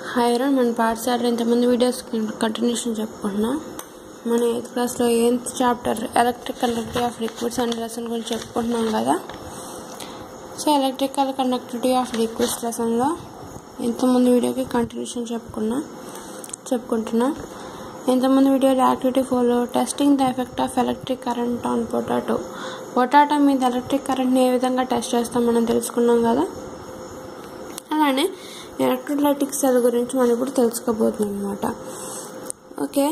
Hi రా మన పాఠశాలలో ఇంతమంది వీడియోస్ కంటిన్యూషన్ చెప్పుకుంటున్నాం మన ఎయిత్ క్లాస్లో eighth chapter electric conductivity of liquids అనే లెసన్ గురించి చెప్పుకుంటున్నాం కదా so electrical conductivity of liquids లెసన్లో ఇంతమంది వీడియోకి కంటిన్యూషన్ చెప్పుకున్నా చెప్పుకుంటున్నా ఇంతమంది వీడియోలో activity follow testing the effect of electric current on potato potato మీద ఎలక్ట్రిక్ కరెంట్ని ఏ విధంగా టెస్ట్ చేస్తాం మనం తెలుసుకున్నాం కదా అలానే ఎలక్ట్రోలైటిక్ సెల్ గురించి మనం ఇప్పుడు తెలుసుకోబోతున్నాం అనమాట ఓకే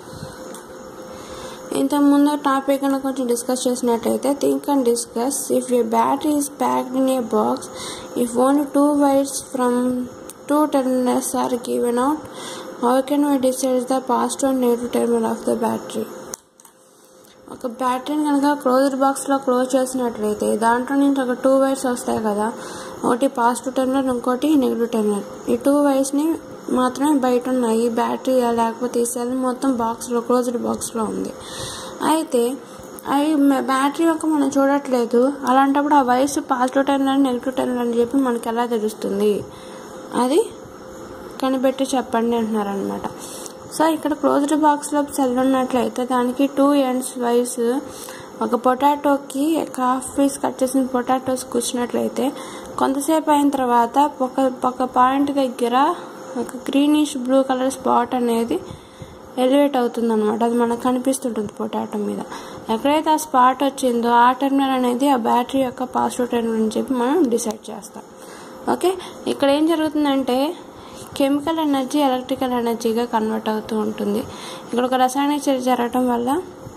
ఇంతకుముందు టాపిక్ కనుక కొంచెం డిస్కస్ చేసినట్టయితే think and discuss if a battery is packed in a box if only two wires from two terminals are given out how can we decide the positive and negative terminal of the battery ఒక బ్యాటరీని కనుక closed బాక్స్లో close చేసినట్లయితే దాంట్లో నుంచి ఒక two wires వస్తాయి కదా ఒకటి పాజిటివ్ టెర్మినల్ ఇంకోటి నెగిటివ్ టెర్మినల్ ఈ టూ వైర్స్ని మాత్రమే బయట ఉన్నాయి ఈ బ్యాటరీ లేకపోతే ఈ సెల్ మొత్తం బాక్స్లో క్లోజ్డ్ బాక్స్లో ఉంది అయితే అవి బ్యాటరీ యొక్క మనం చూడట్లేదు అలాంటప్పుడు ఆ wires positive terminal negative terminal అని చెప్పి మనకి ఎలా తెలుస్తుంది అది కనిపెట్టి చెప్పండి అంటున్నారు అనమాట సో ఇక్కడ క్లోజ్డ్ బాక్స్లో సెల్ ఉన్నట్లయితే దానికి టూ ఎండ్స్ వైస్ ఒక పొటాటోకి హాఫ్ పీస్ కట్ చేసిన పొటాటోస్ కూర్చున్నట్లయితే కొంతసేపు అయిన తర్వాత ఒక ఒక పాయింట్ దగ్గర ఒక గ్రీనిష్ బ్లూ కలర్ స్పాట్ అనేది ఎలివేట్ అవుతుంది అనమాట అది మనకు కనిపిస్తుంటుంది పొటాటో మీద ఎక్కడైతే ఆ స్పాట్ వచ్చిందో ఆ టెర్మినల్ అనేది ఆ బ్యాటరీ యొక్క పాజిటివ్ టెర్మినల్ అని చెప్పి మనం డిసైడ్ చేస్తాం ఓకే ఇక్కడ ఏం జరుగుతుందంటే కెమికల్ ఎనర్జీ ఎలక్ట్రికల్ ఎనర్జీగా కన్వర్ట్ అవుతూ ఉంటుంది ఇక్కడ ఒక రసాయనిక చర్య జరగటం వల్ల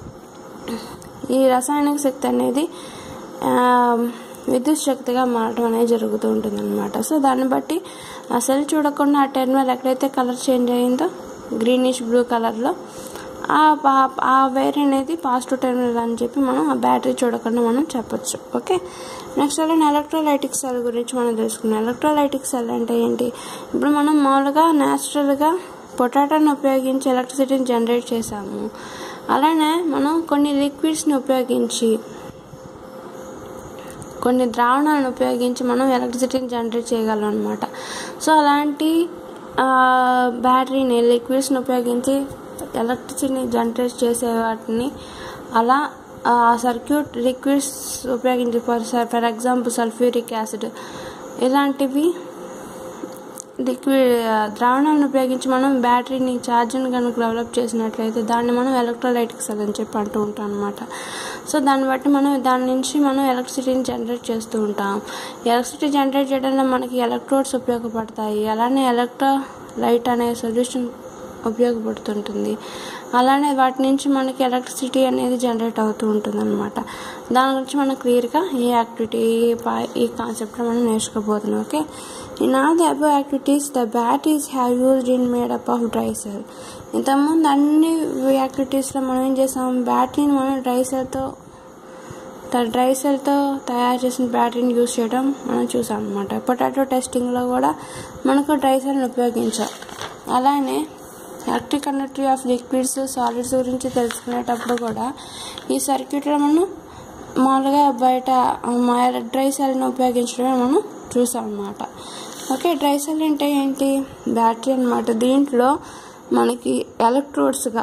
ఈ రసాయనిక శక్తి అనేది విద్యుత్ శక్తిగా మారడం అనేది జరుగుతూ ఉంటుంది అనమాట సో దాన్ని బట్టి ఆ సెల్ చూడకుండా ఆ టెర్మినల్ ఎక్కడైతే కలర్ చేంజ్ అయిందో గ్రీనిష్ బ్లూ కలర్లో ఆ వైర్ అనేది పాజిటివ్ టెర్మినల్ అని చెప్పి మనం ఆ బ్యాటరీ చూడకుండా మనం చెప్పొచ్చు ఓకే నెక్స్ట్ అలానే ఎలక్ట్రోలైటిక్ సెల్ గురించి మనం తెలుసుకున్నాం ఎలక్ట్రోలైటిక్ సెల్ అంటే ఏంటి ఇప్పుడు మనం మామూలుగా న్యాచురల్గా పొటాటోని ఉపయోగించి ఎలక్ట్రిసిటీని జనరేట్ చేసాము అలానే మనం కొన్ని లిక్విడ్స్ని ఉపయోగించి కొన్ని ద్రావణాలను ఉపయోగించి మనం ఎలక్ట్రిసిటీని జనరేట్ చేయగలం అనమాట సో అలాంటి బ్యాటరీని లిక్విడ్స్ని ఉపయోగించి ఎలక్ట్రిసిటీని జనరేట్ చేసే వాటిని అలా ఆ సర్క్యూట్ లిక్విడ్స్ ఉపయోగించి ఫర్ ఎగ్జాంపుల్ సల్ఫ్యూరిక్ యాసిడ్ ఇలాంటివి లిక్విడ్ ద్రావణాలను ఉపయోగించి మనం బ్యాటరీని ఛార్జింగ్ కనుక డెవలప్ చేసినట్లయితే దాన్ని మనం ఎలక్ట్రోలైటిక్ సెల్ అని చెప్పి అంటూ ఉంటాం అనమాట సో దాన్ని బట్టి మనం దాని నుంచి మనం ఎలక్ట్రిసిటీని జనరేట్ చేస్తూ ఉంటాం ఎలక్ట్రిసిటీ జనరేట్ చేయడంలో మనకి ఎలక్ట్రోడ్స్ ఉపయోగపడతాయి అలానే ఎలక్ట్రో లైట్ అనే సొల్యూషన్ ఉపయోగపడుతుంటుంది అలానే వాటి నుంచి మనకి ఎలక్ట్రిసిటీ అనేది జనరేట్ అవుతూ ఉంటుంది అనమాట దాని గురించి మనం క్లియర్గా ఈ యాక్టివిటీ ఈ కాన్సెప్ట్లో మనం నేర్చుకోబోతున్నాం okay in all the above activities the batteries have used in made up of dry cell ఇంతకుముందు అన్ని యాక్టివిటీస్లో మనం ఏం చేసాం బ్యాటరీని మనం డ్రై సెల్తో డ్రై సెల్తో తయారు చేసిన బ్యాటరీని యూజ్ చేయడం మనం చూసాం అనమాట పొటాటో టెస్టింగ్లో కూడా మనకు డ్రై సెల్ని ఉపయోగించాం అలానే electric conductivity of liquids solids గురించి తెలుసుకునేటప్పుడు కూడా ఈ సర్క్యూట్లో మనం మామూలుగా బయట డ్రై సెల్ని ఉపయోగించడమే మనం చూసాం అన్నమాట ఓకే డ్రై సెల్ అంటే ఏంటి బ్యాటరీ అనమాట దీంట్లో మనకి ఎలక్ట్రోడ్స్గా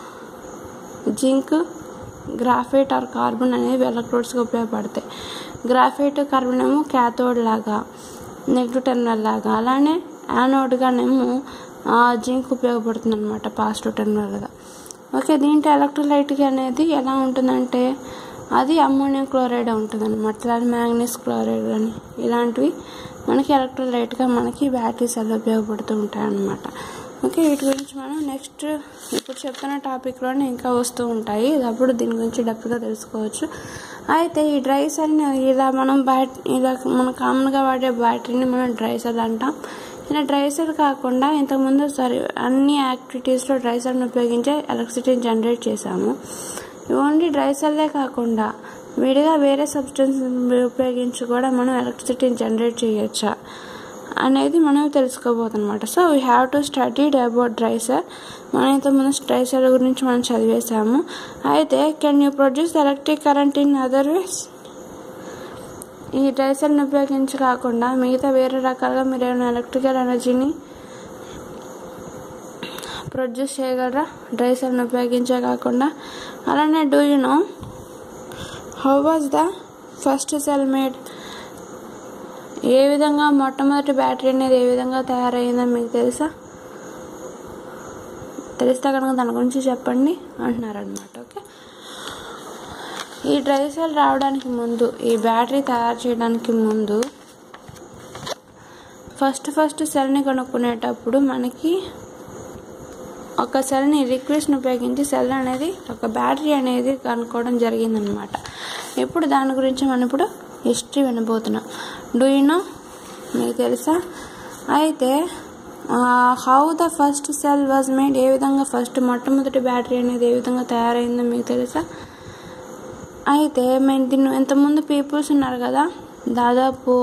జింక్ గ్రాఫైట్ ఆర్ కార్బన్ అనేవి ఎలక్ట్రోడ్స్గా ఉపయోగపడతాయి గ్రాఫైట్ కార్బన్ ఏమో క్యాథోడ్ లాగా నెగిటివ్ టెర్మినల్ లాగా అలానే యానోడ్గానేమో జింక్ ఉపయోగపడుతుంది అనమాట పాజిటివ్ టెర్మినల్గా ఓకే దీంట్లో ఎలక్ట్రోలైట్ అనేది ఎలా ఉంటుందంటే అది అమ్మోనియం క్లోరైడ్ ఉంటుంది అనమాట అలాగే మ్యాంగనీస్ క్లోరైడ్ అని ఇలాంటివి మనకి ఎలక్ట్రోలైట్గా మనకి బ్యాటరీస్ అలా ఉపయోగపడుతూ ఉంటాయి అన్నమాట ఓకే వీటి గురించి మనం నెక్స్ట్ ఇప్పుడు చెప్తున్న టాపిక్లోనే ఇంకా వస్తూ ఉంటాయి అప్పుడు దీని గురించి డెప్త్గా తెలుసుకోవచ్చు అయితే ఈ డ్రై సెల్ని ఇలా మనం బ్యాట్ ఇలా మనం కామన్గా వాడే బ్యాటరీని మనం డ్రై సెల్ అంటాం ఇలా డ్రై సెల్ కాకుండా ఇంతకుముందు సారీ అన్ని యాక్టివిటీస్లో డ్రై సెల్ని ఉపయోగించే ఎలక్ట్రిసిటీని జనరేట్ చేసాము ఓన్లీ డ్రై సెల్లే కాకుండా విడిగా వేరే సబ్స్టెన్స్ ఉపయోగించి కూడా మనం ఎలక్ట్రిసిటీని జనరేట్ చేయొచ్చా అనేది మనం తెలుసుకోబోతున్నమాట so we have to study about dry cell మనం ఇంతకుముందు డ్రై సెల్ గురించి మనం చదివేశాము అయితే can you produce electric current in other ways ఈ డ్రై సెల్ని ఉపయోగించి కాకుండా మిగతా వేరే రకాలుగా మీరు ఏమైనా ఎలక్ట్రికల్ ఎనర్జీని ప్రొడ్యూస్ చేయగలరా డ్రై సెల్ని ఉపయోగించే కాకుండా అలానే do you know how was the first cell made ఏ విధంగా మొట్టమొదటి బ్యాటరీ అనేది ఏ విధంగా తయారైందో మీకు తెలుసా తెలిస్తే కనుక దాని గురించి చెప్పండి అంటున్నారనమాట ఓకే ఈ డ్రై సెల్ రావడానికి ముందు ఈ బ్యాటరీ తయారు చేయడానికి ముందు ఫస్ట్ ఫస్ట్ సెల్ని కొనుక్కునేటప్పుడు మనకి ఒక సెల్ని లిక్విడ్స్ని ఉపయోగించి సెల్ అనేది ఒక బ్యాటరీ అనేది కనుక్కోవడం జరిగిందనమాట ఇప్పుడు దాని గురించి మనం ఇప్పుడు హిస్టరీ వినబోతున్నాం డూ యూ నో మీకు తెలుసా అయితే how the first cell was made ఏ విధంగా ఫస్ట్ మొట్టమొదటి బ్యాటరీ అనేది ఏ విధంగా తయారైందో మీకు తెలుసా అయితే మేము దీన్ని ఇంతకుముందు పీపుల్స్ ఉన్నారు కదా దాదాపు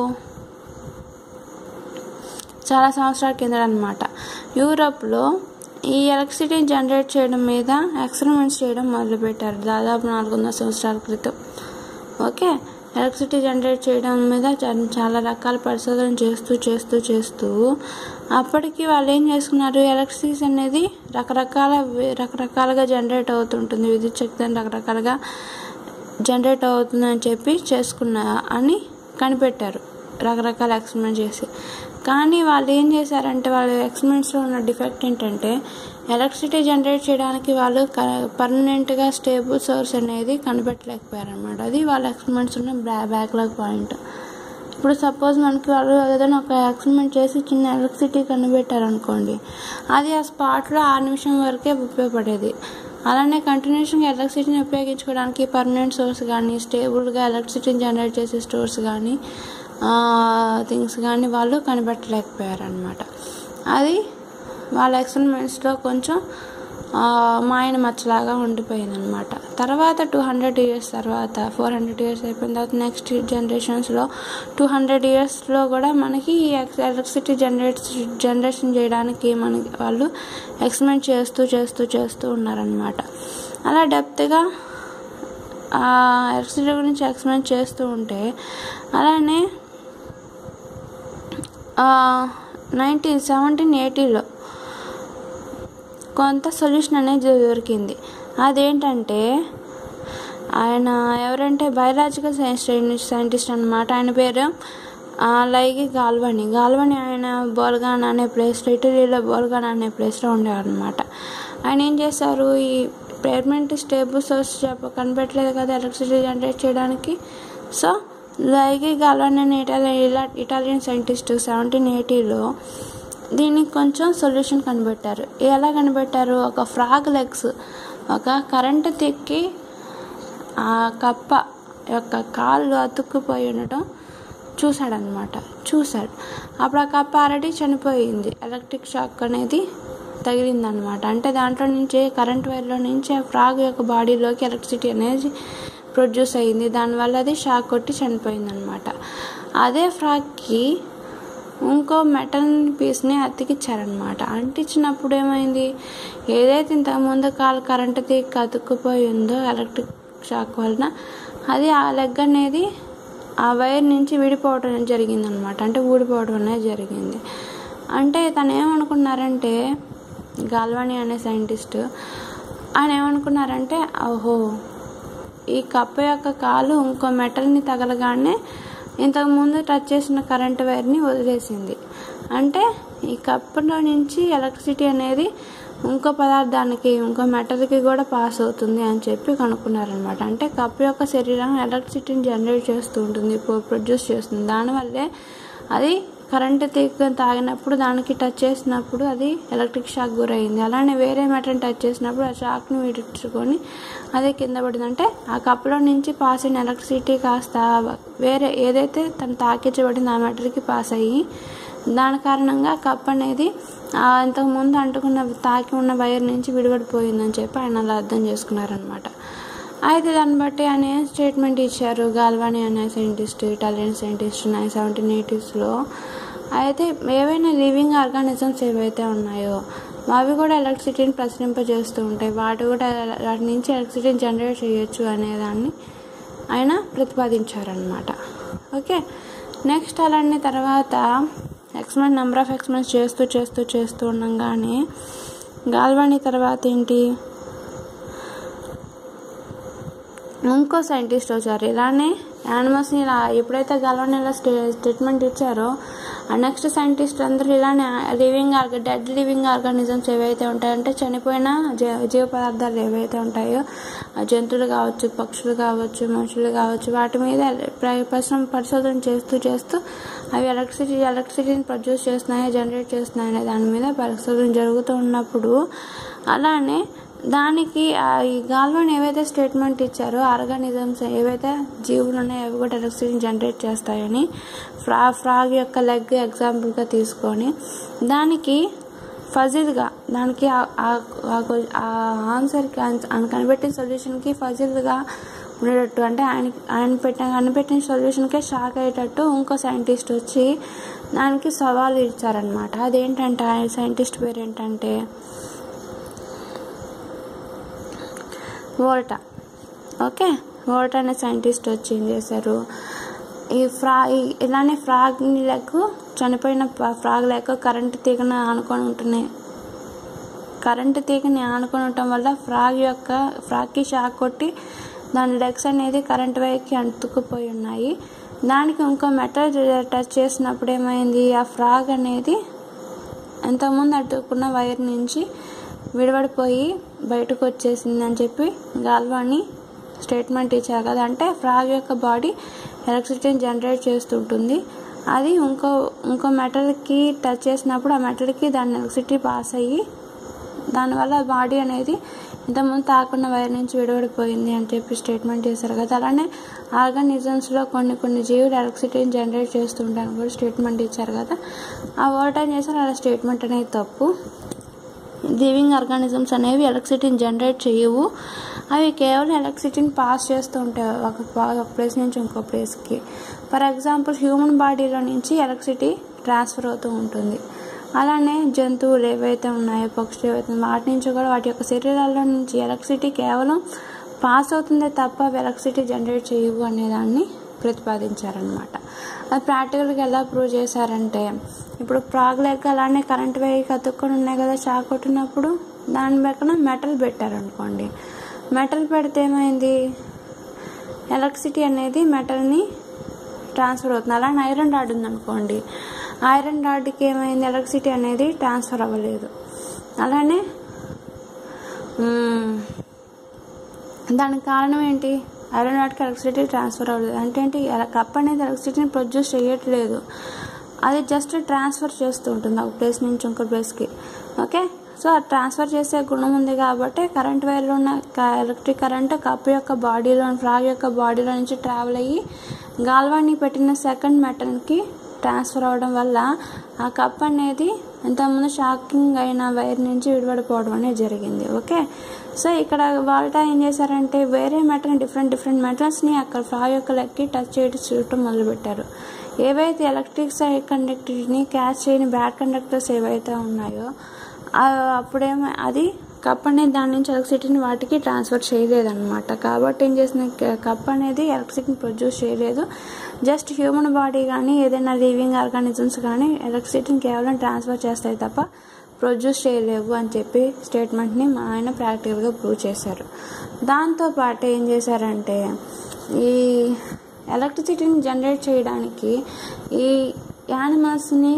చాలా సంవత్సరాల కింద అనమాట యూరోప్లో ఈ ఎలక్ట్రిసిటీ జనరేట్ చేయడం మీద ఎక్స్పెరిమెంట్స్ చేయడం మొదలుపెట్టారు దాదాపు నాలుగు వందల సంవత్సరాల క్రితం ఓకే ఎలక్ట్రిసిటీ జనరేట్ చేయడం మీద చా- చాలా రకాల పరిశోధన చేస్తూ చేస్తూ చేస్తూ అప్పటికి వాళ్ళు ఏం చేసుకున్నారు ఎలక్ట్రిసిటీ అనేది రకరకాల వే- రకరకాలుగా జనరేట్ అవుతుంటుంది విద్యుత్ శక్తి అని రకరకాలుగా జనరేట్ అవుతుందని చెప్పి చేసుకున్న అని కనిపెట్టారు రకరకాల ఎక్స్పెరిమెంట్ చేసి కానీ వాళ్ళు ఏం చేశారంటే వాళ్ళ ఎక్స్పెరిమెంట్స్లో ఉన్న డిఫెక్ట్ ఏంటంటే ఎలక్ట్రిసిటీ జనరేట్ చేయడానికి వాళ్ళు పర్మనెంట్గా స్టేబుల్ సోర్స్ అనేది కనిపెట్టలేకపోయారు అనమాట అది వాళ్ళ ఎక్స్పెరిమెంట్స్ ఉన్న బ్యా బ్యాక్లాగ్ పాయింట్ ఇప్పుడు సపోజ్ మనకి వాళ్ళు ఏదైనా ఒక ఎక్స్పెరిమెంట్ చేసి చిన్న ఎలక్ట్రిసిటీ కనిపెట్టారు అనుకోండి అది ఆ స్పాట్లో ఆ నిమిషం వరకే ఉపయోగపడేది అలానే కంటిన్యూషన్గా ఎలక్ట్రిసిటీని ఉపయోగించుకోవడానికి పర్మనెంట్ సోర్స్ కానీ స్టేబుల్గా ఎలక్ట్రిసిటీని జనరేట్ చేసే స్టోర్స్ కానీ థింగ్స్ కానీ వాళ్ళు కనిపెట్టలేకపోయారు అనమాట అది వాళ్ళ ఎక్స్పెరిమెంట్స్లో కొంచెం ఆ, మాయన మచ్చలాగా ఉండిపోయింది అనమాట తర్వాత టూ హండ్రెడ్ ఇయర్స్ తర్వాత ఫోర్ హండ్రెడ్ ఇయర్స్ అయిపోయిన తర్వాత నెక్స్ట్ జనరేషన్స్లో టూ హండ్రెడ్ ఇయర్స్లో కూడా మనకి ఈ ఎలక్ట్రిసిటీ జనరేట్ జనరేషన్ చేయడానికి మనకి వాళ్ళు ఎక్స్పెరిమెంట్ చేస్తూ చేస్తూ చేస్తూ ఉన్నారనమాట అలా డెప్త్గా ఎలక్ట్రిసిటీ గురించి ఎక్స్ప్లెయిన్ చేస్తూ ఉంటే అలానే నైన్టీన్ సెవెంటీన్ ఎయిటీలో కొంత సొల్యూషన్ అనేది దొరికింది అదేంటంటే ఆయన ఎవరంటే బయలాజికల్ సైన్స్ సైంటిస్ట్ అనమాట ఆయన పేరు ఆ, లైగి గాల్వని గాల్వని ఆయన బోల్గాన్ అనే ప్లేస్లో ఇటలీలో బోల్గాన్ అనే ప్లేస్లో ఉండేవారు అనమాట ఆయన ఏం చేశారు ఈ పర్మనెంట్ స్టేబుల్ సోర్స్ చెప్ప కనిపెట్టలేదు కదా ఎలక్ట్రిసిటీ జనరేట్ చేయడానికి సో లైగి గాల్వని అనే ఇటాలియన్ ఇటాలియన్ సైంటిస్ట్ సెవెంటీన్ ఎయిటీలో దీనికి కొంచెం సొల్యూషన్ కనిపెట్టారు ఎలా కనిపెట్టారు ఒక ఫ్రాగ్ లెగ్స్ ఒక కరెంటు తిక్కి ఆ కప్ప యొక్క కాళ్ళు అతుక్కుపోయి ఉండటం చూశాడనమాట చూశాడు అప్పుడు ఆ కప్ప ఆల్రెడీ చనిపోయింది ఎలక్ట్రిక్ షాక్ అనేది తగిలిందనమాట అంటే దాంట్లో నుంచి కరెంట్ వైర్లో నుంచి ఆ ఫ్రాగ్ యొక్క బాడీలోకి ఎలక్ట్రిసిటీ అనేది ప్రొడ్యూస్ అయ్యింది దానివల్ల అది షాక్ కొట్టి చనిపోయిందనమాట అదే ఫ్రాగ్కి ఇంకో మెటల్ పీస్ని అతికిచ్చారనమాట అంటించినప్పుడు ఏమైంది ఏదైతే ఇంతకుముందు కాలు కరెంటు తీగ అతుక్కుపోయి ఉందో ఎలక్ట్రిక్ షాక్ వలన అది ఆ లెగ్ అనేది ఆ వైర్ నుంచి విడిపోవడం జరిగిందనమాట అంటే ఊడిపోవడం అనేది జరిగింది అంటే తను ఏమనుకున్నారంటే గాల్వాని అనే సైంటిస్ట్ ఆయన ఏమనుకున్నారంటే ఓహో ఈ కప్ప యొక్క కాలు ఇంకో మెటల్ని తగలగానే ఇంతకు ముందు టచ్ చేసిన కరెంట్ వైర్ని వదిలేసింది అంటే ఈ కప్పులో నుంచి ఎలక్ట్రిసిటీ అనేది ఇంకో పదార్థానికి ఇంకో మెటల్కి కూడా పాస్ అవుతుంది అని చెప్పి కనుక్కున్నారనమాట అంటే కప్పు యొక్క శరీరం ఎలక్ట్రిసిటీని జనరేట్ చేస్తూ ఉంటుంది ప్రొడ్యూస్ చేస్తుంది దానివల్లే అది కరెంటు తీగ తాగినప్పుడు దానికి టచ్ చేసినప్పుడు అది ఎలక్ట్రిక్ షాక్ గురైంది అలానే వేరే మెటల్ టచ్ చేసినప్పుడు ఆ షాక్ని విడుచుకొని అది కింద పడింది అంటే ఆ కప్పులో నుంచి పాస్ అయిన ఎలక్ట్రిసిటీ కాస్త వేరే ఏదైతే తను తాకించబడింది ఆ మెటల్కి పాస్ అయ్యి దాని కారణంగా కప్ అనేది ఆ ఇంతకుముందు అంటుకున్న తాకి ఉన్న వైర్ నుంచి విడిపడిపోయిందని చెప్పి ఆయన అలా అర్థం చేసుకున్నారనమాట అయితే దాన్ని బట్టి ఆయన ఏం స్టేట్మెంట్ ఇచ్చారు గాల్వాని అనే scientist Italian scientist nine seventeen ఎయిటీస్లో అయితే ఏవైనా లివింగ్ ఆర్గానిజమ్స్ ఏవైతే ఉన్నాయో అవి కూడా ఎలక్ట్రిసిటీని ప్రసరింపజేస్తూ ఉంటాయి వాటి కూడా వాటి నుంచి ఎలక్ట్రిసిటీని జనరేట్ చేయొచ్చు అనేదాన్ని ఆయన ప్రతిపాదించారనమాట ఓకే నెక్స్ట్ అలానే తర్వాత ఎక్స్పెరిమెంట్ నెంబర్ ఆఫ్ ఎక్స్పెరిమెంట్స్ చేస్తూ చేస్తూ చేస్తూ ఉండగానే గాల్వాని తర్వాత ఏంటి ఇంకో సైంటిస్ట్ వచ్చారు ఇలానే యానిమల్స్ని ఇలా ఎప్పుడైతే గల్వాని ఇలా స్టే ట్రీట్మెంట్ ఇచ్చారో ఆ నెక్స్ట్ సైంటిస్ట్ అందరూ ఇలానే లివింగ్ ఆర్గ డెడ్ లివింగ్ ఆర్గానిజమ్స్ ఏవైతే ఉంటాయంటే చనిపోయిన జీ- జీవ పదార్థాలు ఏవైతే ఉంటాయో ఆ జంతువులు కావచ్చు పక్షులు కావచ్చు మనుషులు కావచ్చు వాటి మీద ప్ర- పరిశ్రమ పరిశోధన చేస్తూ చేస్తూ అవి ఎలక్ట్రిసిటీ ఎలక్ట్రిసిటీని ప్రొడ్యూస్ చేస్తున్నాయా జనరేట్ చేస్తున్నాయి అనే దాని మీద పరిశోధన జరుగుతూ ఉన్నప్పుడు అలానే దానికి ఆ ఈ గాల్వాన్ ఏవైతే స్టేట్మెంట్ ఇచ్చారో ఆర్గానిజమ్స్ ఏవైతే జీవులు ఉన్నాయో అవి కూడా ఎలక్ట్రిసిటీని జనరేట్ చేస్తాయని ఫ్రా ఫ్రాగ్ యొక్క లెగ్ ఎగ్జాంపుల్గా తీసుకొని దానికి ఫజిల్గా దానికి ఆ- ఆ- ఆ క్వ- ఆ ఆన్సర్కి ఆయన కనిపెట్టిన సొల్యూషన్కి ఫజిల్గా ఉండేటట్టు అంటే ఆయన ఆయన పెట్టిన కనిపెట్టిన సొల్యూషన్కే షాక్ అయ్యేటట్టు ఇంకో సైంటిస్ట్ వచ్చి దానికి సవాలు ఇచ్చారనమాట అదేంటంటే ఆయన సైంటిస్ట్ పేరు ఏంటంటే వోల్టా ఓకే వోల్టా అనే సైంటిస్ట్ వచ్చి ఏం చేశారు ఈ ఫ్రా ఈ- ఇలానే ఫ్రాగ్ లెగ్ చనిపోయిన ప- ఫ్రాగ్ లెగ్ కరెంటు తీగన ఆనుకొని ఉంటున్నాయి కరెంటు తీగని ఆనుకొని ఉండటం వల్ల ఫ్రాగ్ యొక్క ఫ్రాగ్కి షాక్ కొట్టి దాని లెగ్స్ అనేది కరెంట్ వైర్కి అంటుకుపోయి ఉన్నాయి దానికి ఇంకో మెటల్ టచ్ చేసినప్పుడు ఏమైంది ఆ ఫ్రాగ్ అనేది ఎంతమంది అడ్డుకున్న వైర్ నుంచి విడబడిపోయి బయటకు వచ్చేసింది అని చెప్పి గాల్వాని స్టేట్మెంట్ ఇచ్చారు కదా అంటే ఫ్రాగ్ యొక్క బాడీ ఎలక్ట్రిసిటీని జనరేట్ చేస్తుంటుంది అది ఇంకో ఇంకో మెటల్కి టచ్ చేసినప్పుడు ఆ మెటల్కి దాని ఎలక్ట్రిసిటీ పాస్ అయ్యి దానివల్ల బాడీ అనేది ఇంతకుముందు తాకున్న వైర్ నుంచి విడబడిపోయింది అని చెప్పి స్టేట్మెంట్ చేశారు కదా అలానే ఆర్గానిజమ్స్లో కొన్ని కొన్ని జీవులు ఎలక్ట్రిసిటీని జనరేట్ చేస్తుంటాను కూడా స్టేట్మెంట్ ఇచ్చారు కదా ఆ వర్డ్ ఏం చేశారు అలా స్టేట్మెంట్ అనేది తప్పు లివింగ్ ఆర్గానిజమ్స్ అనేవి ఎలక్ట్రిసిటీని జనరేట్ చేయవు అవి కేవలం ఎలక్ట్రిసిటీని పాస్ చేస్తూ ఉంటాయి ఒక ఒక ప్లేస్ నుంచి ఇంకో ప్లేస్కి ఫర్ ఎగ్జాంపుల్ హ్యూమన్ బాడీలో నుంచి ఎలక్ట్రిసిటీ ట్రాన్స్ఫర్ అవుతూ ఉంటుంది అలానే జంతువులు ఏవైతే ఉన్నాయో పక్షులు ఏవైతే ఉన్నాయో, వాటి నుంచి కూడా వాటి యొక్క శరీరాల్లో నుంచి ఎలక్ట్రిసిటీ కేవలం పాస్ అవుతుందే తప్ప అవి ఎలక్ట్రిసిటీ జనరేట్ చేయవు అనేదాన్ని ప్రతిపాదించారనమాట అది ప్రాక్టికల్గా ఎలా ప్రూవ్ చేశారంటే ఇప్పుడు ప్రాగ్ లెక్క అలానే కరెంట్ వైర్కి అతుక్కొని ఉన్నాయి కదా షాక్ కొట్టినప్పుడు దాని పక్కన మెటల్ పెట్టారనుకోండి మెటల్ పెడితే ఏమైంది ఎలక్ట్రిసిటీ అనేది మెటల్ని ట్రాన్స్ఫర్ అవుతుంది అలానే ఐరన్ రాడ్ ఉందనుకోండి ఐరన్ రాడ్కి ఏమైంది ఎలక్ట్రిసిటీ అనేది ట్రాన్స్ఫర్ అవ్వలేదు అలానే మ్మ్, దానికి కారణం ఏంటి ఐరన్ రాడ్కి ఎలక్ట్రిసిటీ ట్రాన్స్ఫర్ అవ్వలేదు అంటే ఏంటి ఎల- కప్ అనేది ఎలక్ట్రిసిటీని ప్రొడ్యూస్ చేయట్లేదు అది జస్ట్ ట్రాన్స్ఫర్ చేస్తూ ఉంటుంది ఒక ప్లేస్ నుంచి ఇంకో ప్లేస్కి ఓకే సో ఆ ట్రాన్స్ఫర్ చేసే గుణం ఉంది కాబట్టి కరెంట్ వైర్లో ఉన్న ఎలక్ట్రిక్ కరెంట్ కప్ యొక్క బాడీలో ఫ్రాగ్ యొక్క బాడీలో నుంచి ట్రావెల్ అయ్యి గాల్వాన్ని పెట్టిన సెకండ్ మెటల్కి ట్రాన్స్ఫర్ అవ్వడం వల్ల ఆ కప్ అనేది ఇంతకుముందు షాకింగ్ అయిన వైర్ నుంచి విడిపడిపోవడం అనేది జరిగింది ఓకే సో ఇక్కడ వాల్టా ఏం చేశారంటే వేరే మెటల్ డిఫరెంట్ డిఫరెంట్ మెటల్స్ని అక్కడ ఫ్రాగ్ యొక్క లెక్కి టచ్ చేయడం చూడటం మొదలుపెట్టారు ఏవైతే ఎలక్ట్రిక్ సైడ్ కండక్టర్ని క్యాచ్ చేయని బ్యాడ్ కండక్టర్స్ ఏవైతే ఉన్నాయో ఆ- అప్పుడేమో అది కప్ అనేది దాని నుంచి ఎలక్ట్రిసిటీని వాటికి ట్రాన్స్ఫర్ చేయలేదన్నమాట కాబట్టి ఏం చేసిన కప్ అనేది ఎలక్ట్రిసిటీని ప్రొడ్యూస్ చేయలేదు జస్ట్ హ్యూమన్ బాడీ కానీ ఏదైనా లివింగ్ ఆర్గానిజమ్స్ కానీ ఎలక్ట్రిసిటీని కేవలం ట్రాన్స్ఫర్ చేస్తాయి తప్ప ప్రొడ్యూస్ చేయలేవు అని చెప్పి స్టేట్మెంట్ని మా ఆయన ప్రాక్టికల్గా ప్రూవ్ చేశారు దాంతోపాటు ఏం చేశారంటే ఈ ఎలక్ట్రిసిటీని జనరేట్ చేయడానికి ఈ యానిమల్స్ని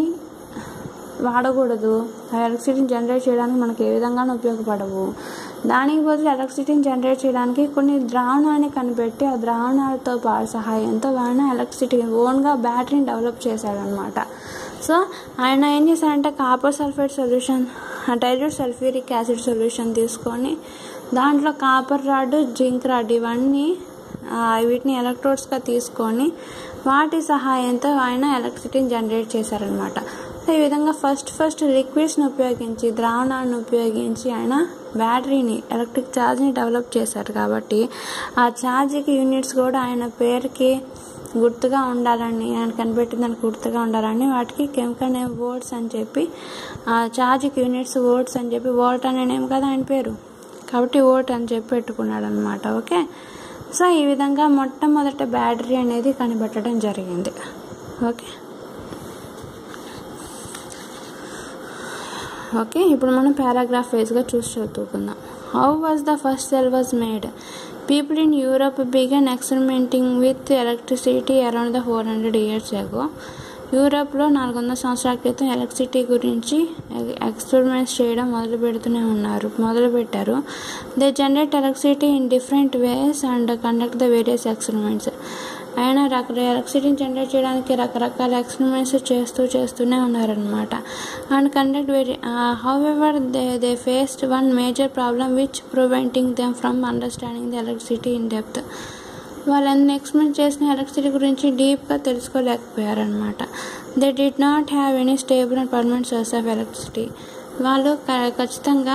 వాడకూడదు ఆ ఎలక్ట్రిసిటీని జనరేట్ చేయడానికి మనకి ఏ విధంగానూ ఉపయోగపడవు దానికి బదులు ఎలక్ట్రిసిటీని జనరేట్ చేయడానికి కొన్ని ద్రావణాన్ని కనిపెట్టి ఆ ద్రావణాలతో పాటు సహాయంతో ఆయన ఎలక్ట్రిసిటీ ఓన్గా బ్యాటరీని డెవలప్ చేశాడనమాట సో ఆయన ఏం చేశారంటే copper sulphate solution dilute sulphuric acid solution తీసుకొని దాంట్లో కాపర్ రాడ్ జింక్ రాడ్ ఇవన్నీ ఆ, వీటిని ఎలక్ట్రోడ్స్గా తీసుకొని వాటి సహాయంతో ఆయన ఎలక్ట్రిసిటీని జనరేట్ చేశారనమాట సో ఈ విధంగా ఫస్ట్ ఫస్ట్ లిక్విడ్స్ని ఉపయోగించి ద్రావణాలను ఉపయోగించి ఆయన బ్యాటరీని ఎలక్ట్రిక్ ఛార్జ్ని డెవలప్ చేశారు కాబట్టి ఆ ఛార్జ్కి యూనిట్స్ కూడా ఆయన పేరుకి గుర్తుగా ఉండాలని ఆయన కనిపెట్టిన దానికి గుర్తుగా ఉండాలని వాటికి కెమికల్ నేమ్ వర్డ్స్ అని చెప్పి ఆ ఛార్జ్కి యూనిట్స్ వర్డ్స్ అని చెప్పి వోల్ట్ అనే నేమ్ కదా ఆయన పేరు కాబట్టి ఓట్ అని చెప్పి పెట్టుకున్నాడు అనమాట ఓకే సో ఈ విధంగా మొట్టమొదట బ్యాటరీ అనేది కనిపెట్టడం జరిగింది ఓకే ఓకే ఇప్పుడు మనం పారాగ్రాఫ్ వైజ్గా చూసి చదువుకుందాం how was the first cell was made people in Europe began experimenting with electricity around the four hundred years ago యూరప్లో నాలుగు వందల సంవత్సరాల క్రితం ఎలక్ట్రిసిటీ గురించి ఎక్స్పెరిమెంట్స్ చేయడం మొదలు పెడుతూనే ఉన్నారు మొదలు పెట్టారు they generate electricity in different ways and conduct the various experiments ఆయన రక ఎలక్ట్రిసిటీని జనరేట్ చేయడానికి రకరకాల ఎక్స్పెరిమెంట్స్ చేస్తూ చేస్తూనే ఉన్నారనమాట and conduct very however they they faced one major problem which preventing them from understanding the electricity in depth వాళ్ళు ఎన్ని experiment చేసిన ఎలక్ట్రిసిటీ గురించి డీప్గా తెలుసుకోలేకపోయారనమాట they did not have any stable and permanent source of electricity వాళ్ళు ఖచ్చితంగా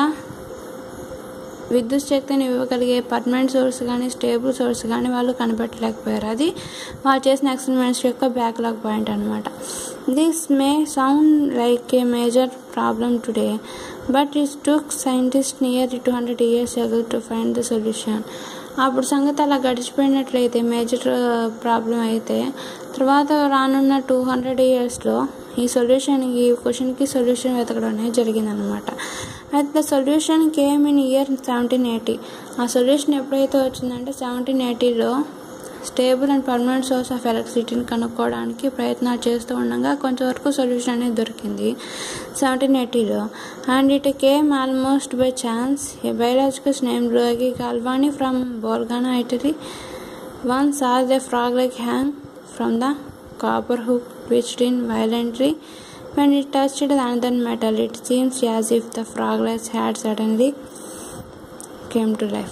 విద్యుత్ శక్తిని ఇవ్వగలిగే పర్మనెంట్ సోర్స్ కానీ స్టేబుల్ సోర్స్ కానీ వాళ్ళు కనిపెట్టలేకపోయారు అది వాళ్ళు చేసిన ఎక్స్పెరిమెంట్స్ యొక్క బ్యాక్లాగ్ పాయింట్ అనమాట this may sound like a major problem today but it took scientist near two hundred years ago to find the solution అప్పుడు సంగతి అలా గడిచిపోయినట్లయితే మేజర్ ప్రాబ్లం అయితే తర్వాత రానున్న టూ హండ్రెడ్ ఇయర్స్లో ఈ సొల్యూషన్ ఈ క్వశ్చన్కి సొల్యూషన్ వెతకడం అనేది జరిగిందనమాట అయితే the solution came in year seventeen eighty ఆ సొల్యూషన్ ఎప్పుడైతే వచ్చిందంటే సెవెంటీన్ ఎయిటీలో stable and permanent source of ఎలక్ట్రిసిటీని కనుక్కోవడానికి ప్రయత్నాలు చేస్తూ ఉండగా కొంతవరకు సొల్యూషన్ అనేది దొరికింది సెవెంటీన్ ఎయిటీలో and it came almost by chance a biologicals name Luigi Galvani from Bologna Italy one saw the frog legs hang from the copper hook twitched in violently. When it touched another metal, it seems as if the froglets had suddenly came to life.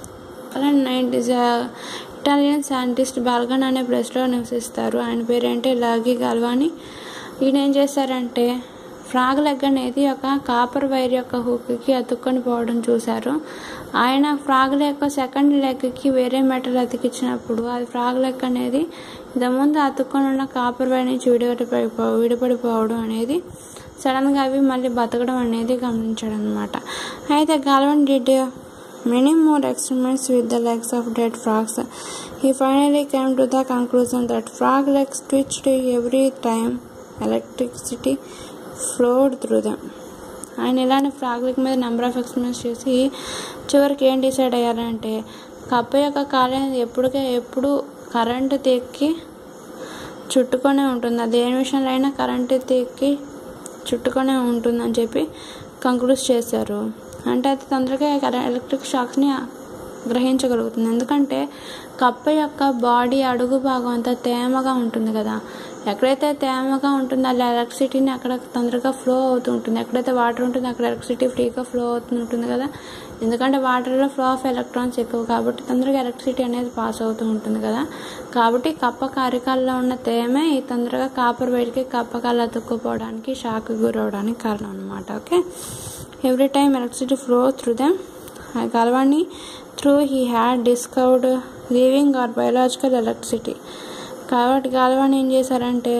నైట్ is Italian scientist Bologna అనే ప్లేస్లో నివసిస్తారు ఆయన పేరేంటే లాగి గల్వాని ఈయన ఏం చేశారంటే frog leg అనేది ఒక కాపర్ వైర్ యొక్క హుక్కి అతుక్కొని పోవడం చూశారు ఆయన ఫ్రాగ్ లెగ్ సెకండ్ లెగ్కి వేరే మెటల్ అతికించినప్పుడు అది ఫ్రాగ్ లెగ్ అనేది ఇంతకుముందు అతుక్కొని ఉన్న కాపర్ వైర్ నుంచి విడిపడిపో విడిపడిపోవడం అనేది సడన్గా అవి మళ్ళీ బతకడం అనేది గమనించాడు అనమాట అయితే Galvani did many more experiments with the legs of dead frogs. He finally came to the conclusion that frog legs twitched every time electricity flowed through them. ఆయన ఇలానే ఫ్రాగ్ లెగ్ మీద నెంబర్ ఆఫ్ ఎక్స్పెరిమెంట్స్ చేసి చివరికి ఏం decide అయ్యారంటే కప్ప యొక్క కాలం ఎప్పుడుకే ఎప్పుడు కరెంటు తెక్కి చుట్టుకొనే ఉంటుంది అది ఏ విషయంలో అయినా కరెంటు తెక్కి చుట్టుకొనే ఉంటుందని చెప్పి కంక్లూడ్ చేశారు అంటే అది తొందరగా ఎలక్ట్రిక్ షాక్స్ని గ్రహించగలుగుతుంది ఎందుకంటే కప్ప యొక్క బాడీ అడుగు భాగం అంతా తేమగా ఉంటుంది కదా ఎక్కడైతే తేమగా ఉంటుందో అలా ఎలక్ట్రిసిటీని అక్కడ తొందరగా ఫ్లో అవుతూ ఉంటుంది ఎక్కడైతే వాటర్ ఉంటుందో అక్కడ ఎలక్ట్రిసిటీ ఫ్రీగా ఫ్లో అవుతూ ఉంటుంది కదా ఎందుకంటే వాటర్లో ఫ్లో ఆఫ్ ఎలక్ట్రాన్స్ ఎక్కువ కాబట్టి తొందరగా ఎలక్ట్రిసిటీ అనేది పాస్ అవుతూ ఉంటుంది కదా కాబట్టి కప్ప కారికాల్లో ఉన్న తేమే ఈ తొందరగా కాపర్ వైర్కి కప్పకాలు అతుక్కుపోవడానికి షాక్ గురవడానికి కారణం అనమాట okay every time electricity flow through them Galvani through he had discovered living or biological electricity కాబట్టి గాల్వాణి ఏం చేశారంటే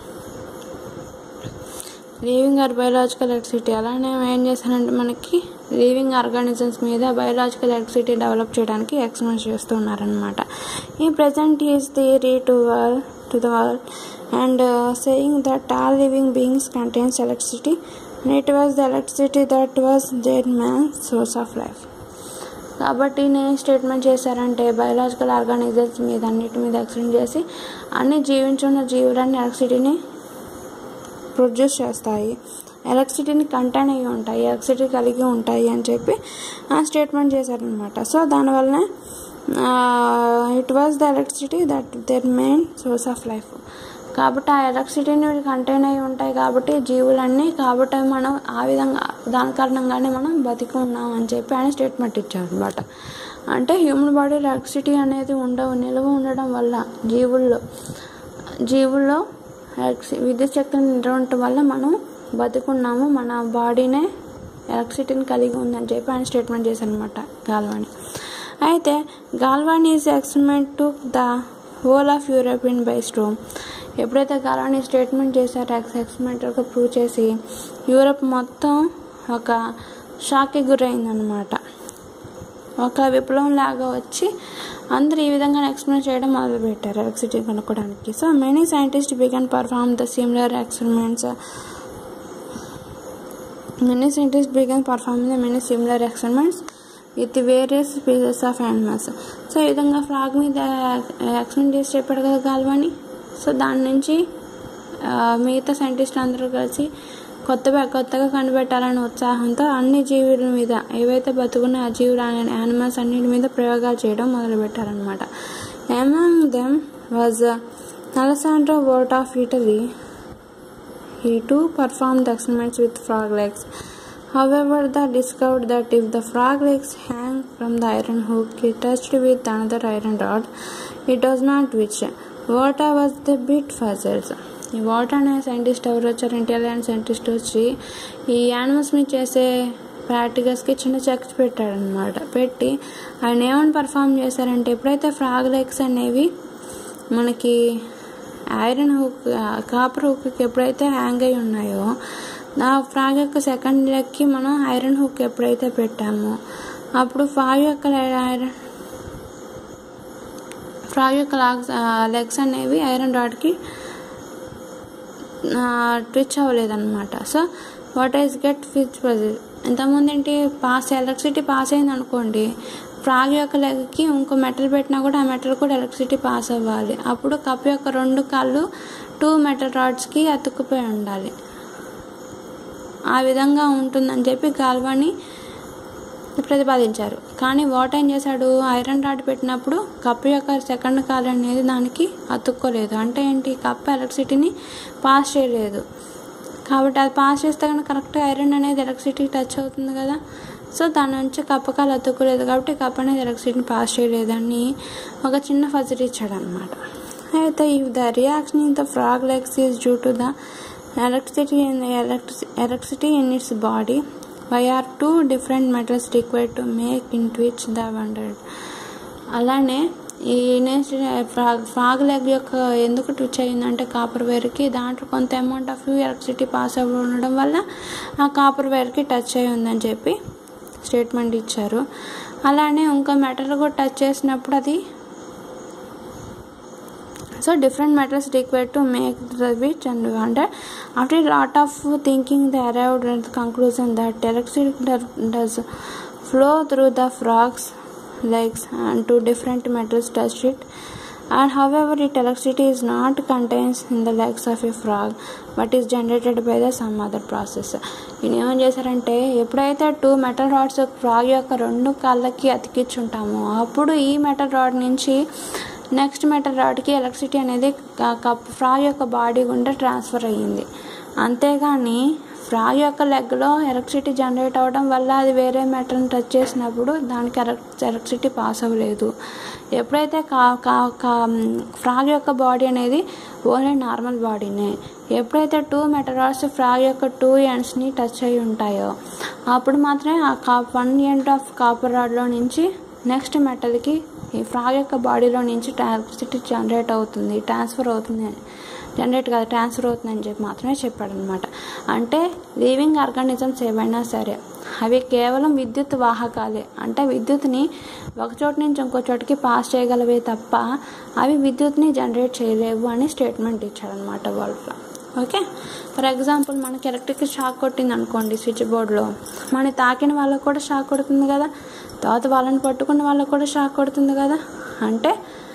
లివింగ్ ఆర్ బయోలాజికల్ ఎలక్ట్రిసిటీ అలానే ఏం చేశారంటే మనకి లివింగ్ ఆర్గానిజమ్స్ మీద బయోలాజికల్ ఎలక్ట్రిసిటీ డెవలప్ చేయడానికి ఎక్స్పెరిమెంట్స్ చేస్తూ ఉన్నారనమాట ఈ present his theory to world to the world and saying that all living beings contains electricity and it was the electricity that was their main source of life కాబట్టి నేను statement చేశారంటే biological organisms మీద అన్నిటి మీద explain చేసి అన్ని జీవించున్న జీవులన్నీ ఎలక్ట్రిసిటీని produce చేస్తాయి ఎలక్ట్రిసిటీని contain అయ్యి ఉంటాయి ఎలక్ట్రిసిటీ కలిగి ఉంటాయి అని చెప్పి ఆ స్టేట్మెంట్ చేశారనమాట సో దానివల్లనే it was the electricity that their main source of life కాబట్టి ఆ ఎలక్ట్రిసిటీని కంటైన్ అయి ఉంటాయి కాబట్టి జీవులన్నీ కాబట్టి మనం ఆ విధంగా దాని కారణంగానే మనం బతికి ఉన్నాం అని చెప్పి ఆయన స్టేట్మెంట్ ఇచ్చారు అనమాట అంటే హ్యూమన్ బాడీ ఎలక్ట్రిసిటీ అనేది ఉండవు నిల్వ ఉండడం వల్ల జీవుల్లో జీవుల్లో విద్యుత్ శక్తిని నిల్వ ఉండటం వల్ల మనం బతుకున్నాము మన బాడీనే ఎలక్ట్రిసిటీని కలిగి ఉందని చెప్పి ఆయన స్టేట్మెంట్ చేశారు అనమాట గాల్వాణి అయితే Galvani is experiment to the whole of European by storm ఎప్పుడైతే గాల్వాణి స్టేట్మెంట్ చేశారో ఎక్స్ ఎక్స్పెరిమెంటల్గా ప్రూవ్ చేసి యూరప్ మొత్తం ఒక షాక్కి గురైందనమాట ఒక విప్లవం లాగా వచ్చి అందరూ ఈ విధంగా ఎక్స్పెరిమెంట్ చేయడం మొదలుపెట్టారు ఎలక్ట్రిసిటీ కనుక్కోవడానికి so many scientist began perform the similar experiments Many scientists began performing the many similar experiments with various species of animals so ఈ విధంగా ఫ్రాగ్ మీద ఎక్స్పెరిమెంట్ చేసి చెప్పాడు కదా గాల్వాని సో దాని నుంచి ఆ, మిగతా సైంటిస్ట్ అందరూ కలిసి కొత్తగా కొత్తగా కనిపెట్టాలనే ఉత్సాహంతో అన్ని జీవుల మీద ఏవైతే బతుకున్న ఆ జీవుల యానిమల్స్ అన్నిటి మీద ప్రయోగాలు చేయడం మొదలుపెట్టారనమాట among them was Alessandro Volta of Italy He too performed the experiments with frog legs. However, they discovered that if the frog legs hang from the iron hook it touched with another iron rod, it does not twitch. Water was the bit puzzles. ఈ వాటర్ అనే scientist ఎవరు వచ్చారు intelligent scientist వచ్చి ఈ animals మీద చేసే ప్రాక్టికల్స్కి చిన్న చెక్స్ పెట్టాడనమాట పెట్టి ఆయన ఏమని పర్ఫామ్ చేశారంటే ఎప్పుడైతే ఫ్రాగ్ లెగ్స్ అనేవి మనకి ఐరన్ హుక్ కాపర్ హుక్ ఎప్పుడైతే హ్యాంగ్ అయి ఉన్నాయో ఆ ఫ్రాగ్ యొక్క సెకండ్ లెగ్కి మనం ఐరన్ హుక్ ఎప్పుడైతే పెట్టామో అప్పుడు ఫ్రాగ్ యొక్క ఐరన్ ఫ్రాగ్ యొక్క లాగ్స్ లెగ్స్ అనేవి ఐరన్ రాడ్కి ట్విచ్ అవ్వలేదన్నమాట సో వాట్ ఈస్ గెట్ ఫిచ్ పజిల్ ఇంతకుముందు ఏంటి పాస్ ఎలక్ట్రిసిటీ పాస్ అయింది అనుకోండి ఫ్రాగ్ యొక్క లెగ్కి ఇంకో మెటల్ పెట్టినా కూడా ఆ మెటల్ కూడా ఎలక్ట్రిసిటీ పాస్ అవ్వాలి అప్పుడు కప్ యొక్క రెండు కాళ్ళు టూ మెటల్ రాడ్స్కి అతుక్కుపోయి ఉండాలి ఆ విధంగా ఉంటుందని చెప్పి గాల్వాని ప్రతిపాదించారు కానీ వాట్ ఏం చేశాడు ఐరన్ రాడ్ పెట్టినప్పుడు కప్పు యొక్క సెకండ్ కాల్ అనేది దానికి అతుక్కోలేదు అంటే ఏంటి కప్పు ఎలక్ట్రిసిటీని పాస్ చేయలేదు కాబట్టి అది పాస్ చేస్తే కనుక కరెక్ట్గా ఐరన్ అనేది ఎలక్ట్రిసిటీ టచ్ అవుతుంది కదా సో దాని నుంచి కప్పకాలు అతుక్కోలేదు కాబట్టి కప్ అనేది ఎలక్ట్రిసిటీని పాస్ చేయలేదని ఒక చిన్న ఫజిల్ ఇచ్చాడు అనమాట అయితే if the reaction in the frog legs is due to the electricity in electricity in its body why are two different metals required to make in which the wondered అలానే ఈ frog frog leg యొక్క ఎందుకు twitch అయిందంటే copper వైర్కి దాంట్లో కొంత amount of electricity pass అవ్వ ఉండడం వల్ల ఆ కాపర్ వైర్కి టచ్ అయి ఉందని చెప్పి స్టేట్మెంట్ ఇచ్చారు అలానే ఇంకో మెటల్ కూడా టచ్ చేసినప్పుడు అది so different metals required to make the which and wonder after lot of thinking the arrived at the conclusion that electricity does flow through the frog's legs and two different metals touch it and however it electricity is not contains in the legs of a frog but is generated by the some other process ఈయన ఏమని చేశారంటే ఎప్పుడైతే two metal rods frog యొక్క రెండు కాళ్ళకి అతికించుంటామో అప్పుడు ఈ మెటల్ రాడ్ నుంచి నెక్స్ట్ మెటల్ రాడ్కి ఎలక్ట్రిసిటీ అనేది కప్ ఫ్రాగ్ యొక్క బాడీ గుండా ట్రాన్స్ఫర్ అయ్యింది అంతేగాని ఫ్రాగ్ యొక్క లెగ్లో ఎలక్ట్రిసిటీ జనరేట్ అవ్వడం వల్ల అది వేరే మెటల్ని టచ్ చేసినప్పుడు దానికి ఎలక్ట్రిసిటీ పాస్ అవ్వలేదు ఎప్పుడైతే కా కా కా ఫ్రాగ్ యొక్క బాడీ అనేది ఓన్లీ నార్మల్ బాడీనే ఎప్పుడైతే టూ మెటరాల్స్ ఫ్రాగ్ యొక్క టూ ఎండ్స్ని టచ్ అయి ఉంటాయో అప్పుడు మాత్రమే ఆ కా వన్ ఎండ్ ఆఫ్ కాపర్ రాడ్లో నుంచి నెక్స్ట్ మెటల్కి ఈ ఫ్రాగ్ యొక్క బాడీలో నుంచి ఎలక్ట్రిసిటీ జనరేట్ అవుతుంది ట్రాన్స్ఫర్ అవుతుంది జనరేట్ కాదు ట్రాన్స్ఫర్ అవుతుందని చెప్పి మాత్రమే చెప్పాడనమాట అంటే లివింగ్ ఆర్గానిజమ్స్ ఏవైనా సరే అవి కేవలం విద్యుత్ వాహకాలే అంటే విద్యుత్ని ఒక చోటు నుంచి ఇంకో చోటుకి పాస్ చేయగలవే తప్ప అవి విద్యుత్ని జనరేట్ చేయలేవు అని స్టేట్మెంట్ ఇచ్చాడనమాట వాళ్ళు ఓకే ఫర్ ఎగ్జాంపుల్ మనకి ఎలక్ట్రిక్ షాక్ కొట్టింది అనుకోండి స్విచ్ బోర్డ్లో మన తాకిన వాళ్ళకు కూడా షాక్ కొడుతుంది కదా తర్వాత వాళ్ళని పట్టుకున్న వాళ్ళకు కూడా షాక్ కొడుతుంది కదా అంటే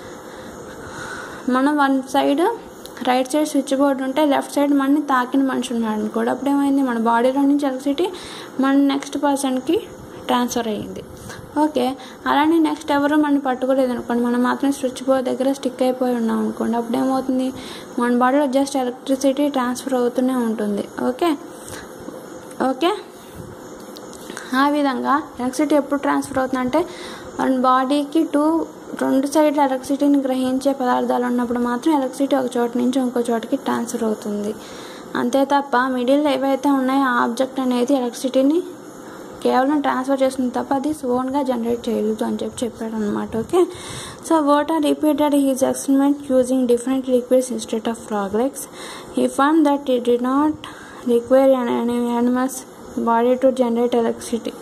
మనం one side right side switch board ఉంటే లెఫ్ట్ సైడ్ మనని తాకిన మనిషి ఉన్నాడు అనుకోడు అప్పుడు ఏమైంది మన బాడీలో నుంచి ఎలక్ట్రిసిటీ మన నెక్స్ట్ పర్సన్కి ట్రాన్స్ఫర్ అయ్యింది ఓకే అలానే నెక్స్ట్ ఎవరు మనం పట్టుకోలేదు అనుకోండి మనం మాత్రం స్విచ్ బోర్డ్ దగ్గర స్టిక్ అయిపోయి ఉన్నాం అనుకోండి అప్పుడు ఏమవుతుంది మన బాడీలో జస్ట్ ఎలక్ట్రిసిటీ ట్రాన్స్ఫర్ అవుతూనే ఉంటుంది ఓకే ఓకే ఆ విధంగా ఎలక్ట్రిసిటీ ఎప్పుడు ట్రాన్స్ఫర్ అవుతుందంటే మన బాడీకి టూ రెండు సైడ్ల ఎలక్ట్రిసిటీని గ్రహించే పదార్థాలు ఉన్నప్పుడు మాత్రం ఎలక్ట్రిసిటీ ఒక చోటు నుంచి ఇంకో చోటుకి ట్రాన్స్ఫర్ అవుతుంది అంతే తప్ప మిడిల్ ఏవైతే ఉన్నాయో ఆ ఆబ్జెక్ట్ అనేది ఎలక్ట్రిసిటీని కేవలం ట్రాన్స్ఫర్ చేస్తుంది తప్ప అది ఓన్గా జనరేట్ చేయలేదు అని చెప్పి చెప్పాడు అనమాట ఓకే సో వాటర్ repeated his experiment using different liquids instead of frog legs he found that it did not require animals body to generate electricity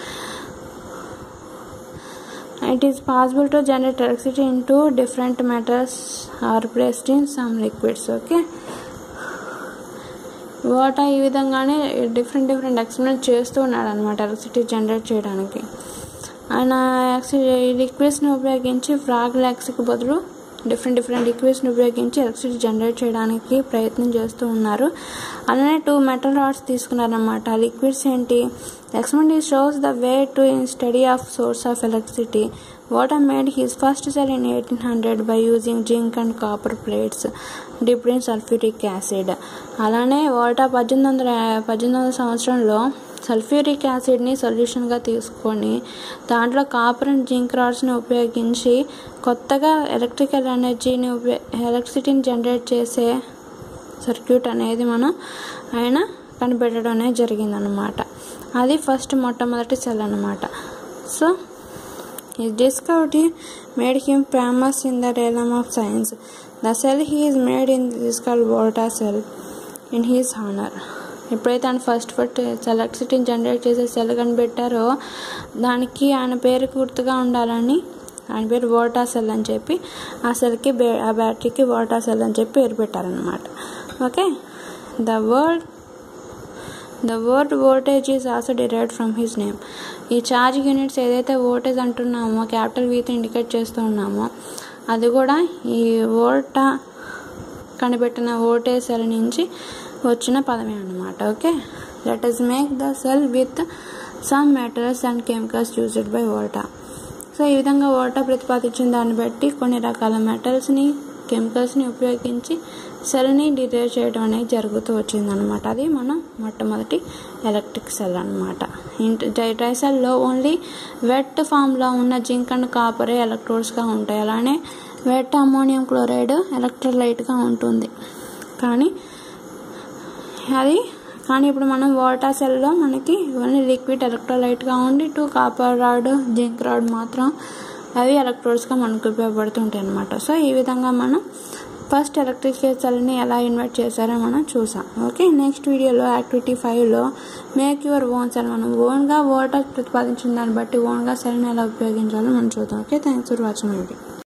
it is possible to generate electricity into different metals are placed in some liquids okay వాటా ఈ విధంగానే different different experiment చేస్తూ ఉన్నాడు అనమాట electricity generate చేయడానికి ఆయన లిక్విడ్స్ని ఉపయోగించి frog ల్యాక్స్కి బదులు డిఫరెంట్ డిఫరెంట్ లిక్విడ్స్ని ఉపయోగించి ఎలక్ట్రిసిటీ జనరేట్ చేయడానికి ప్రయత్నం చేస్తూ ఉన్నారు అలానే టూ మెటల్ రాడ్స్ తీసుకున్నారనమాట ఆ లిక్విడ్స్ ఏంటి experiment shows the way to in study of source of electricity వాటర్ made his first cell in eighteen hundred by using zinc and copper plates dipped in sulphuric acid అలానే Volta పద్దెనిమిది వందల పద్దెనిమిది వందల సంవత్సరంలో sulphuric యాసిడ్ని సొల్యూషన్గా తీసుకొని దాంట్లో కాపర్ అండ్ జింక్ రాడ్స్ని ఉపయోగించి కొత్తగా ఎలక్ట్రికల్ ఎనర్జీని ఉపయో ఎలక్ట్రిసిటీని జనరేట్ చేసే సర్క్యూట్ అనేది మనం ఆయన కనిపెట్టడం అనేది జరిగిందనమాట అది ఫస్ట్ మొట్టమొదటి సెల్ అనమాట so His discovery made him famous in the realm of science. The cell he is made in is called Volta cell in his honor. ఎప్పుడైతే ఆయన ఫస్ట్ ఫస్ట్ ఎలక్ట్రిసిటీని జనరేట్ చేసే సెల్ కనిపెట్టారో దానికి ఆయన పేరు గుర్తుగా ఉండాలని ఆయన పేరు వోల్టా సెల్ అని చెప్పి ఆ సెల్కి బే ఆ బ్యాటరీకి వోల్టా సెల్ అని చెప్పి పేరు పెట్టారనమాట okay the word the word voltage is also derived from his name ఈ ఛార్జ్ యూనిట్స్ ఏదైతే వోల్టేజ్ అంటున్నామో క్యాపిటల్ వీతో ఇండికేట్ చేస్తూ ఉన్నామో అది కూడా ఈ వోల్టా కనిపెట్టిన వోల్టేజ్ సెల్ నుంచి వచ్చిన పదమే అనమాట okay let us make the cell with some metals and chemicals used by Volta so ఈ విధంగా వోల్టా ప్రతిపాదించిన దాన్ని బట్టి కొన్ని రకాల మెటల్స్ని కెమికల్స్ని ఉపయోగించి సెల్ని డిరైవ్ చేయడం అనేది జరుగుతూ వచ్చిందనమాట అది మనం మొట్టమొదటి ఎలక్ట్రిక్ సెల్ అనమాట డ్రై సెల్లో ఓన్లీ వెట్ ఫామ్లో ఉన్న జింక్ అండ్ కాపరే ఎలక్ట్రోడ్స్గా ఉంటాయి అలానే వెట్ అమోనియం క్లోరైడ్ ఎలక్ట్రోలైట్గా ఉంటుంది కానీ అది కానీ ఇప్పుడు మనం వాటర్ సెల్లో మనకి ఓన్లీ లిక్విడ్ ఎలక్ట్రోలైట్గా ఉండి two copper rod zinc rod మాత్రం అవి ఎలక్ట్రోడ్స్గా మనకు ఉపయోగపడుతుంటాయి అనమాట సో ఈ విధంగా మనం ఫస్ట్ ఎలక్ట్రిక్ సెల్ని ఎలా ఇన్వైట్ చేశారో మనం చూసాం ఓకే నెక్స్ట్ వీడియోలో యాక్టివిటీ ఫైవ్లో మేక్ యువర్ ఓన్ సెల్ మనం ఓన్గా వాటర్ ప్రతిపాదించిన దాన్ని బట్టి ఓన్గా సెల్ని ఎలా ఉపయోగించాలో మనం చూద్దాం okay thanks for watching video